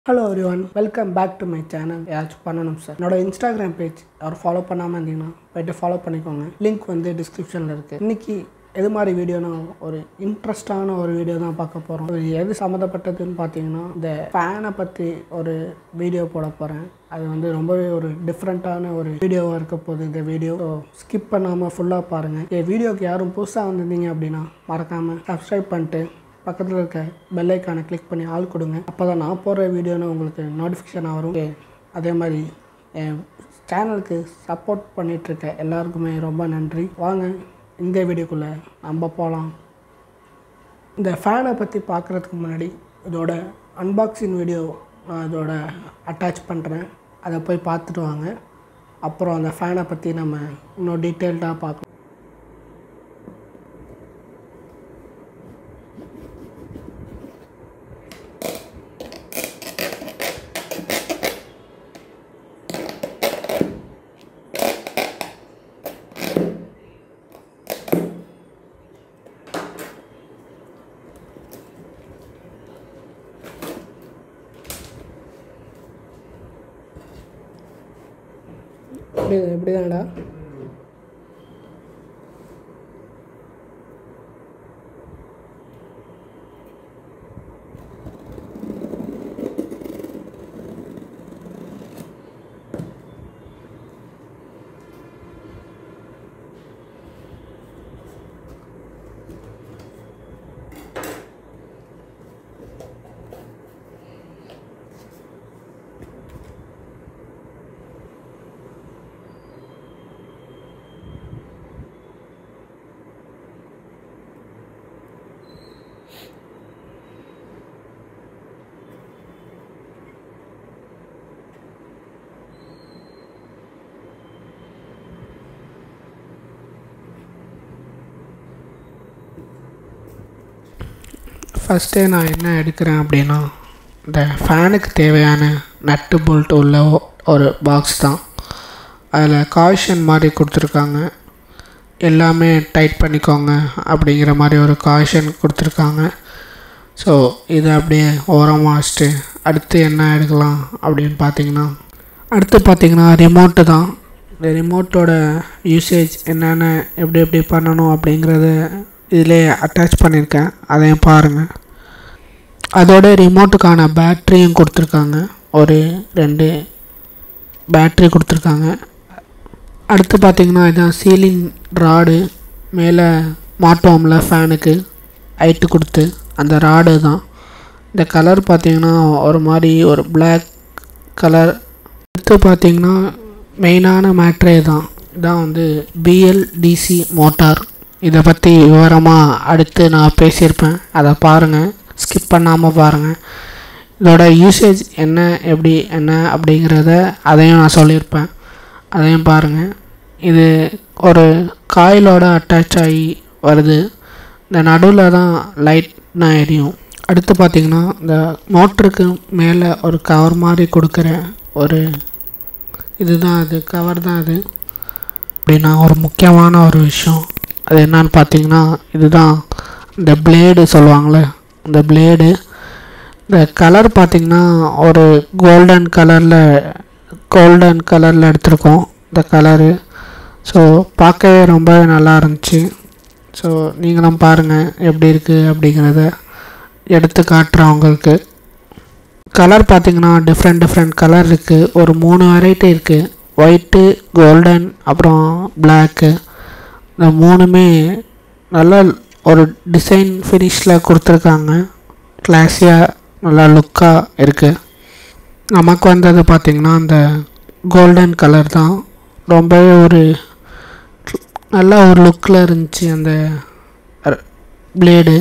Hello everyone welcome back to my channel ஏதாச்சும் பண்ணணும் sir என்னோட இன்ஸ்டாகிராம் பேஜ் அவர் follow பண்ணாமல் இருந்தீங்கன்னா போய்ட்டு ஃபாலோ பண்ணிக்கோங்க லிங்க் வந்து டிஸ்கிரிப்ஷனில் இருக்குது இன்றைக்கி எது மாதிரி வீடியோனா ஒரு இன்ட்ரெஸ்டான ஒரு வீடியோ தான் பார்க்க போகிறோம் இது எது சம்மந்தப்பட்டதுன்னு பார்த்தீங்கன்னா இந்த ஃபேனை பற்றி ஒரு வீடியோ போட போகிறேன் அது வந்து ரொம்பவே ஒரு டிஃப்ரெண்ட்டான ஒரு வீடியோவாக இருக்க போகுது இந்த வீடியோ ஸ்கிப் பண்ணாமல் ஃபுல்லாக பாருங்கள் இந்த வீடியோக்கு யாரும் புதுசாக வந்திருந்தீங்க அப்படின்னா மறக்காமல் சப்ஸ்கிரைப் பண்ணிட்டு பக்கத்தில் இருக்க பெல் ஐக்கானை கிளிக் பண்ணி ஆள் கொடுங்க அப்போ தான் நான் போடுற வீடியோன்னு உங்களுக்கு நோட்டிஃபிகேஷன் வரும் Okay. அதே மாதிரி என் சேனலுக்கு சப்போர்ட் பண்ணிகிட்ருக்க எல்லாருக்குமே ரொம்ப நன்றி வாங்க இந்த வீடியோக்குள்ளே நம்ம போகலாம் இந்த ஃபேனை பற்றி பார்க்குறதுக்கு முன்னாடி இதோட அன்பாக்சிங் வீடியோ நான் இதோட அட்டாச் பண்ணுறேன் அதை போய் பார்த்துட்டு வாங்க அப்புறம் அந்த ஃபேனை பற்றி நம்ம இன்னும் டீட்டெயில்டாக பார்க்கலாம் எப்படி எப்படி தான்டா ஃபஸ்ட்டே நான் என்ன எடுக்கிறேன் அப்படின்னா இந்த ஃபேனுக்கு தேவையான நட்டு போல்ட் உள்ள ஒ- ஒரு பாக்ஸ் தான் அதில் காஷன் மாதிரி கொடுத்துருக்காங்க எல்லாமே டைட் பண்ணிக்கோங்க அப்படிங்கிற மாதிரி ஒரு காஷன் கொடுத்துருக்காங்க ஸோ இதை அப்படியே ஓரமாக வச்சுட்டு அடுத்து என்ன எடுக்கலாம் அப்படின்னு பார்த்தீங்கன்னா அடுத்து பார்த்தீங்கன்னா ரிமோட்டு தான் இந்த ரிமோட்டோட யூசேஜ் என்னென்ன எப்படி எப்படி பண்ணணும் அப்படிங்கிறத இதிலே அட்டாச் பண்ணியிருக்கேன் அதையும் பாருங்கள் அதோட ரிமோட்டுக்கான பேட்ரியும் கொடுத்துருக்காங்க ஒரு ரெண்டு பேட்ரி கொடுத்துருக்காங்க அடுத்து பார்த்தீங்கன்னா இதான் சீலிங் ராடு மேலே மாட்டுவோம்ல ஃபேனுக்கு ஹைட்டு கொடுத்து அந்த ராடு தான் இந்த கலர் பார்த்தீங்கன்னா ஒரு மாதிரி ஒரு Black கலர் அடுத்து பார்த்தீங்கன்னா மெயினான மேட்ரே தான் இதான் வந்து பிஎல்டிசி மோட்டார் இதை பற்றி விவரமாக அடுத்து நான் பேசியிருப்பேன் அதை பாருங்கள் ஸ்கிப் பண்ணாமல் பாருங்கள் இதோட யூசேஜ் என்ன எப்படி என்ன அப்படிங்கிறத அதையும் நான் சொல்லியிருப்பேன் அதையும் பாருங்கள் இது ஒரு காயிலோட அட்டாச் ஆகி வருது இந்த நடுவில் தான் லைட் நான் எரியும் அடுத்து பார்த்திங்கன்னா இந்த மோட்டருக்கு மேலே ஒரு கவர் மாதிரி கொடுக்குற ஒரு இதுதான் அது கவர் தான் அது அப்படின்னா ஒரு முக்கியமான ஒரு விஷயம் அது என்னன்னு பார்த்தீங்கன்னா இதுதான் இந்த பிளேடு சொல்லுவாங்களே இந்த பிளேடு இந்த கலர் பார்த்திங்கன்னா ஒரு கோல்டன் கலரில் கோல்டன் கலரில் எடுத்திருக்கோம் இந்த கலரு ஸோ பார்க்கவே ரொம்ப நல்லா இருந்துச்சு ஸோ நீங்களும் பாருங்கள் எப்படி இருக்குது அப்படிங்கிறத எடுத்து காட்டுறேன் உங்களுக்கு கலர் பார்த்தீங்கன்னா டிஃப்ரெண்ட் டிஃப்ரெண்ட் கலர் இருக்குது ஒரு மூணு வெரைட்டி இருக்குது ஒயிட்டு கோல்டன் அப்புறம் பிளாக்கு இந்த மூணுமே நல்ல ஒரு டிசைன் ஃபினிஷில் கொடுத்துருக்காங்க கிளாஸியாக நல்லா லுக்காக இருக்குது நமக்கு வந்தது பார்த்திங்கன்னா அந்த கோல்டன் கலர் தான் ரொம்பவே ஒரு நல்ல ஒரு லுக்கில் இருந்துச்சு அந்த பிளேடு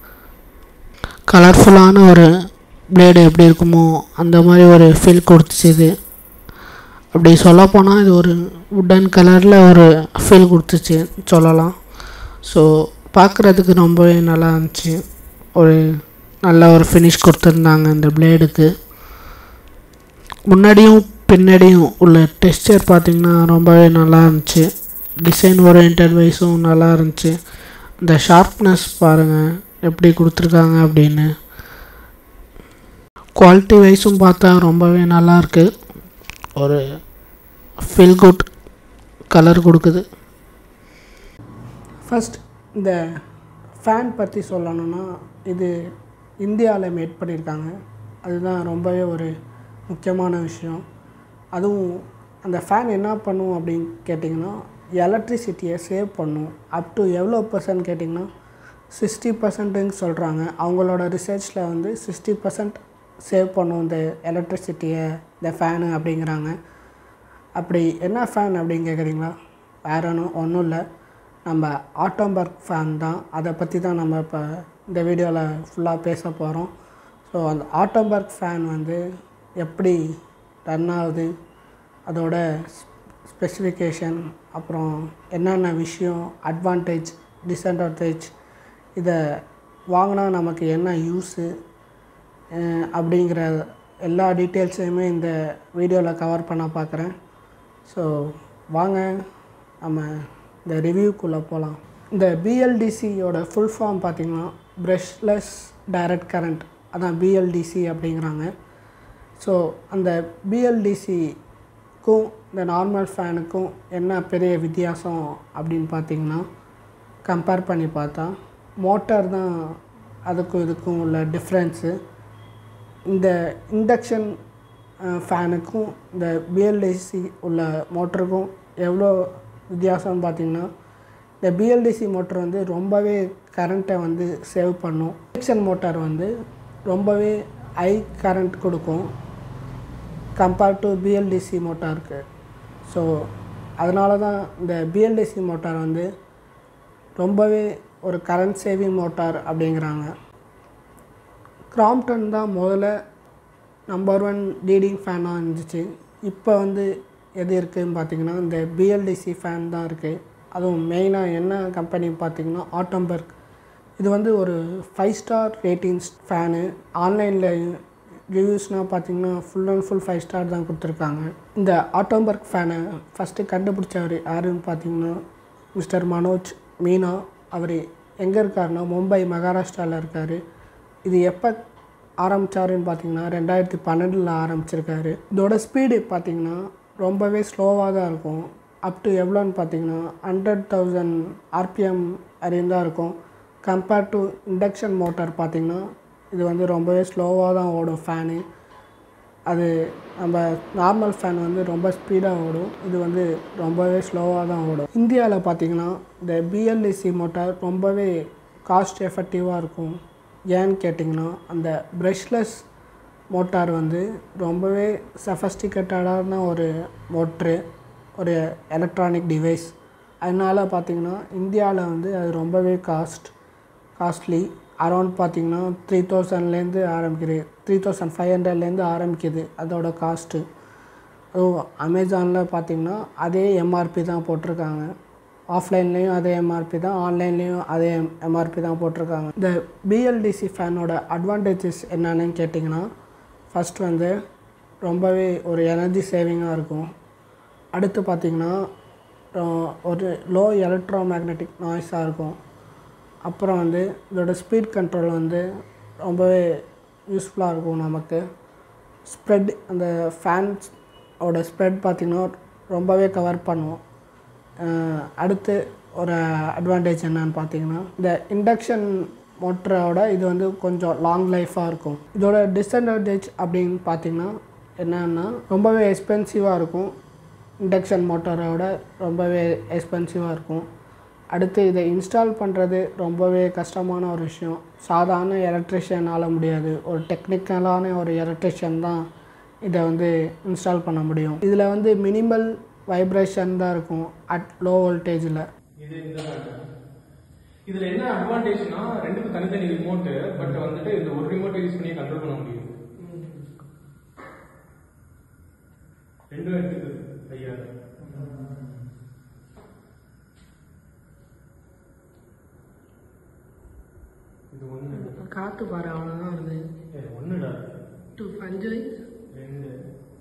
கலர்ஃபுல்லான ஒரு பிளேடு எப்படி இருக்குமோ அந்த மாதிரி ஒரு ஃபீல் கொடுத்துச்சு இது அப்படி சொல்லப்போனால் இது ஒரு உட்டன் கலரில் ஒரு ஃபீல் கொடுத்துச்சு சொல்லலாம் ஸோ பார்க்குறதுக்கு ரொம்பவே நல்லா இருந்துச்சு ஒரு நல்ல ஒரு ஃபினிஷ் கொடுத்துருந்தாங்க இந்த பிளேடுக்கு முன்னாடியும் பின்னாடியும் உள்ள டெக்ஸ்சர் பார்த்திங்கன்னா ரொம்பவே நல்லா இருந்துச்சு டிசைன் ஓரியன்ட் வைஸும் நல்லா இருந்துச்சு இந்த ஷார்ப்னஸ் பாருங்கள் எப்படி கொடுத்துருக்காங்க அப்படின்னு குவாலிட்டி வைஸும் பார்த்தா ரொம்பவே நல்லாயிருக்கு ஒரு ஃபீல் குட் கலர் கொடுக்குது ஃபஸ்ட் இந்த ஃபேன் பற்றி சொல்லணும்னா இது இந்தியாவில் மேட் பண்ணியிருக்காங்க அதுதான் ரொம்பவே ஒரு முக்கியமான விஷயம் அதுவும் அந்த ஃபேன் என்ன பண்ணும் அப்படின்னு கேட்டிங்கன்னா எலக்ட்ரிசிட்டியை சேவ் பண்ணும் அப் டு எவ்வளோ பர்சன்ட் கேட்டிங்கன்னா சிக்ஸ்டி பர்சன்ட்டுன்னு சொல்கிறாங்க அவங்களோட ரிசர்ச்சில் வந்து சிக்ஸ்டி பர்சன்ட் சேவ் பண்ணும் இந்த எலக்ட்ரிசிட்டியை இந்த ஃபேனு அப்படிங்கிறாங்க அப்படி என்ன ஃபேன் அப்படின்னு கேட்குறீங்களா வேற ஒன்றும் ஒன்றும் இல்லை நம்ம ஆட்டோபர்க் ஃபேன் தான் அதை பற்றி தான் நம்ம இப்போ இந்த வீடியோவில் ஃபுல்லாக பேச போகிறோம் ஸோ அந்த ஆட்டோபர்க் ஃபேன் வந்து எப்படி ரன் ஆகுது அதோட ஸ்பெசிஃபிகேஷன் அப்புறம் என்னென்ன விஷயம் அட்வான்டேஜ் டிஸ்அட்வான்டேஜ் இதை வாங்கினா நமக்கு என்ன யூஸு அப்படிங்கிற எல்லா டீட்டெயில்ஸையுமே இந்த வீடியோவில் கவர் பண்ண பார்க்குறேன் ஸோ வாங்க நம்ம இந்த ரிவ்யூக்குள்ளே போகலாம் இந்த பிஎல்டிசியோட ஃபுல் ஃபார்ம் பார்த்திங்கன்னா ப்ரஷ்லெஸ் டைரக்ட் கரண்ட் அதான் பிஎல்டிசி அப்படிங்கிறாங்க ஸோ அந்த பிஎல்டிசிக்கும் இந்த நார்மல் ஃபேனுக்கும் என்ன பெரிய வித்தியாசம் அப்படின்னு பார்த்தீங்கன்னா கம்பேர் பண்ணி பார்த்தா மோட்டார் தான் அதுக்கும் இதுக்கும் உள்ள டிஃப்ரென்ஸு இந்த இண்டக்ஷன் ஃபேனுக்கும் இந்த பிஎல்டிசி உள்ள மோட்டருக்கும் எவ்வளோ வித்தியாசம்னு பார்த்திங்கன்னா இந்த பிஎல்டிசி மோட்டர் வந்து ரொம்பவே கரண்ட்டை வந்து சேவ் பண்ணும் இண்டக்ஷன் மோட்டார் வந்து ரொம்பவே ஹை கரண்ட் கொடுக்கும் கம்பேர் டு பிஎல்டிசி மோட்டாருக்கு ஸோ அதனால தான் இந்த பிஎல்டிசி மோட்டார் வந்து ரொம்பவே ஒரு கரண்ட் சேவிங் மோட்டார் அப்படிங்கிறாங்க கிராம்டன் தான் முதல்ல நம்பர் ஒன் லீடிங் ஃபேனாக இருந்துச்சு இப்போ வந்து எது இருக்குதுன்னு பார்த்தீங்கன்னா இந்த பிஎல்டிசி ஃபேன் தான் இருக்குது அதுவும் மெயினாக என்ன கம்பெனி பார்த்தீங்கன்னா ஆட்டம்பர்க் இது வந்து ஒரு ஃபைவ் ஸ்டார் ரேட்டிங்ஸ் ஃபேனு ஆன்லைனில் ரிவ்யூஸ்னால் பார்த்தீங்கன்னா full and full five star தான் கொடுத்துருக்காங்க இந்த ஆட்டோபர்க் ஃபேனை ஃபஸ்ட்டு கண்டுபிடிச்சவர் யாருன்னு பார்த்தீங்கன்னா மிஸ்டர் மனோஜ் மீனா அவர் எங்கே இருக்காருன்னா மும்பை மகாராஷ்டிராவில் இருக்கார் இது எப்போ ஆரம்பித்தாருன்னு பார்த்தீங்கன்னா ரெண்டாயிரத்தி பன்னெண்டில் ஆரம்பிச்சிருக்காரு இதோட ஸ்பீடு பார்த்தீங்கன்னா ரொம்பவே ஸ்லோவாக தான் இருக்கும் அப் டு எவ்வளோன்னு பார்த்தீங்கன்னா ஹண்ட்ரட் தௌசண்ட் ஆர்பிஎம் வரையும் தான் இருக்கும் கம்பேர்ட் டு இண்டக்ஷன் மோட்டார் பார்த்திங்கன்னா இது வந்து ரொம்பவே ஸ்லோவாக தான் ஓடும் ஃபேனு அது நம்ம நார்மல் ஃபேன் வந்து ரொம்ப ஸ்பீடாக ஓடும் இது வந்து ரொம்பவே ஸ்லோவாக தான் ஓடும் இந்தியாவில் பார்த்திங்கன்னா இந்த பிஎல்டிசி மோட்டார் ரொம்பவே காஸ்ட் எஃபெக்டிவாக இருக்கும் ஏன்னு கேட்டிங்கன்னா அந்த ப்ரஷ்லெஸ் மோட்டார் வந்து ரொம்பவே சஃபஸ்டிகேட்டடான ஒரு மோட்ரு ஒரு எலக்ட்ரானிக் டிவைஸ் அதனால் பார்த்திங்கன்னா இந்தியாவில் வந்து அது ரொம்பவே காஸ்ட் காஸ்ட்லி அரௌண்ட் பார்த்திங்கன்னா த்ரீ தௌசண்ட்லேருந்து ஆரம்பிக்குது த்ரீ தௌசண்ட் ஃபைவ் ஹண்ட்ரட்லேருந்து ஆரம்பிக்குது அதோட காஸ்ட்டு அதுவும் அமேசானில் பார்த்திங்கன்னா அதே எம்ஆர்பி தான் போட்டிருக்காங்க ஆஃப்லைன்லேயும் அதே எம்ஆர்பி தான் ஆன்லைன்லேயும் அதே எம்ஆர்பி தான் போட்டிருக்காங்க இந்த பிஎல்டிசி ஃபேனோட அட்வான்டேஜஸ் என்னென்னு கேட்டிங்கன்னா ஃபஸ்ட் வந்து ரொம்பவே ஒரு எனர்ஜி சேவிங்காக இருக்கும் அடுத்து பார்த்திங்கன்னா ஒரு லோ எலக்ட்ரோ மேக்னெட்டிக் நாய்ஸாக இருக்கும் அப்புறம் வந்து இதோட ஸ்பீட் கண்ட்ரோல் வந்து ரொம்பவே யூஸ்ஃபுல்லாக இருக்கும் நமக்கு ஸ்ப்ரெட் அந்த ஃபேன்ஸோட ஸ்ப்ரெட் பார்த்திங்கன்னா ரொம்பவே கவர் பண்ணுவோம் அடுத்து ஒரு அட்வான்டேஜ் என்னன்னு பார்த்தீங்கன்னா இந்த இண்டக்ஷன் மோட்டரோட இது வந்து கொஞ்சம் லாங் லைஃபாக இருக்கும் இதோட டிஸ்அட்வான்டேஜ் அப்படின்னு பார்த்தீங்கன்னா என்னன்னா ரொம்பவே எக்ஸ்பென்சிவாக இருக்கும் இண்டக்ஷன் மோட்டரோட ரொம்பவே எக்ஸ்பென்சிவாக இருக்கும் அடுத்து இதை இன்ஸ்டால் பண்ணுறது ரொம்பவே கஷ்டமான ஒரு விஷயம் சாதாரண எலக்ட்ரிஷியனால் முடியாது ஒரு டெக்னிக்கலான ஒரு எலக்ட்ரிஷியன் தான் இதை வந்து இன்ஸ்டால் பண்ண முடியும் இதில் வந்து மினிமல் வைப்ரேஷன் தான் இருக்கும் அட் லோ வோல்டேஜில் இது இந்த இதுல என்ன அட்வான்டேஜ்னா ரெண்டுக்கும் தனித்தனி ரிமோட் பட் வந்துட்டு இந்த ஒரு ரிமோட் யூஸ் பண்ணி கண்ட்ரோல் பண்ண முடியும் ரெண்டும் எடுத்துக்குது ஐயா இது ஒண்ணு காற்று பாரு அவ்வளோதான் வருது ஏ, ஒண்ணுடா டூ பஞ்சு ரெண்டு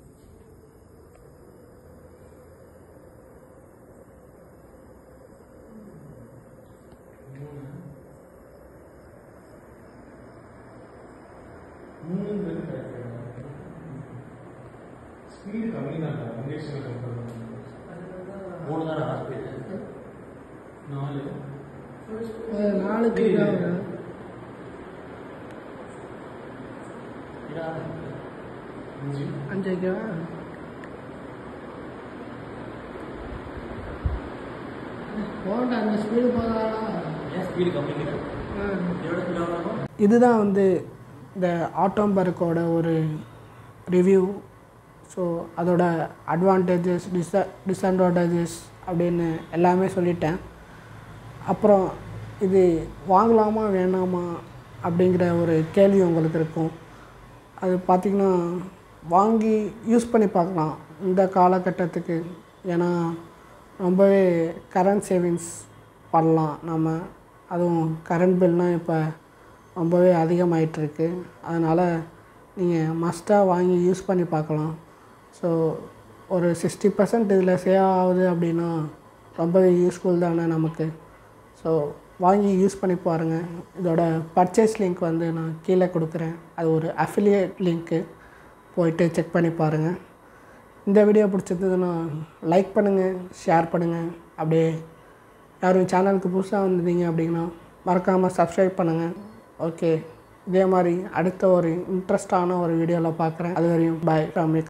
மூணு மூணு பேர் ஸ்பீடு கம்மி தான் இன்ஜெக்ஷனை கம்பேர் பண்ணும்போது மூணு தானே ஹாஸ்பிட்டல் நாலு நாளுக்கு இதாக அஞ்சு அஞ்சு வைக்கவா போண்டா அந்த ஸ்பீடு போதாடா ஏன் ஸ்பீடு கம்மிங்கிற எவ்வளோ ஸ்பீட் ஆகணும் இதுதான் வந்து இந்த ஆட்டோம்பர்க்கோட ஒரு ரிவ்யூ ஸோ அதோட அட்வான்டேஜஸ் டிஸ டிஸ்அட்வான்டேஜஸ் அப்படின்னு எல்லாமே சொல்லிட்டேன் அப்புறம் இது வாங்கலாமா வேணாமா அப்படிங்கிற ஒரு கேள்வி உங்களுக்கு இருக்கும் அது பார்த்திங்கன்னா வாங்கி யூஸ் பண்ணி பார்க்கலாம் இந்த காலகட்டத்துக்கு ஏன்னா ரொம்பவே கரண்ட் சேவிங்ஸ் பண்ணலாம் நம்ம அதுவும் கரண்ட் பில்னால் இப்போ ரொம்பவே அதிகமாயிட்டிருக்கு அதனால் நீங்கள் மஸ்ட்டாக வாங்கி யூஸ் பண்ணி பார்க்கலாம் ஸோ ஒரு சிக்ஸ்டி பர்சன்ட் இதில் சேவ் ஆகுது அப்படின்னா ரொம்பவே யூஸ்ஃபுல் தானே நமக்கு ஸோ வாங்கி யூஸ் பண்ணி பாருங்கள் இதோட பர்ச்சேஸ் லிங்க் வந்து நான் கீழே கொடுக்குறேன் அது ஒரு அஃபிலியேட் லிங்க்கு போயிட்டு செக் பண்ணி பாருங்கள் இந்த வீடியோ பிடிச்சிருந்ததுன்னா லைக் பண்ணுங்கள் ஷேர் பண்ணுங்கள் அப்படியே யாரும் சேனலுக்கு புதுசாக வந்திருந்தீங்க அப்படின்னா மறக்காமல் சப்ஸ்கிரைப் பண்ணுங்கள் ஓகே இதே மாதிரி அடுத்த ஒரு இன்ட்ரெஸ்டான ஒரு வீடியோவில் பார்க்குறேன் அது வரையும் பாய் ஃபேமிலி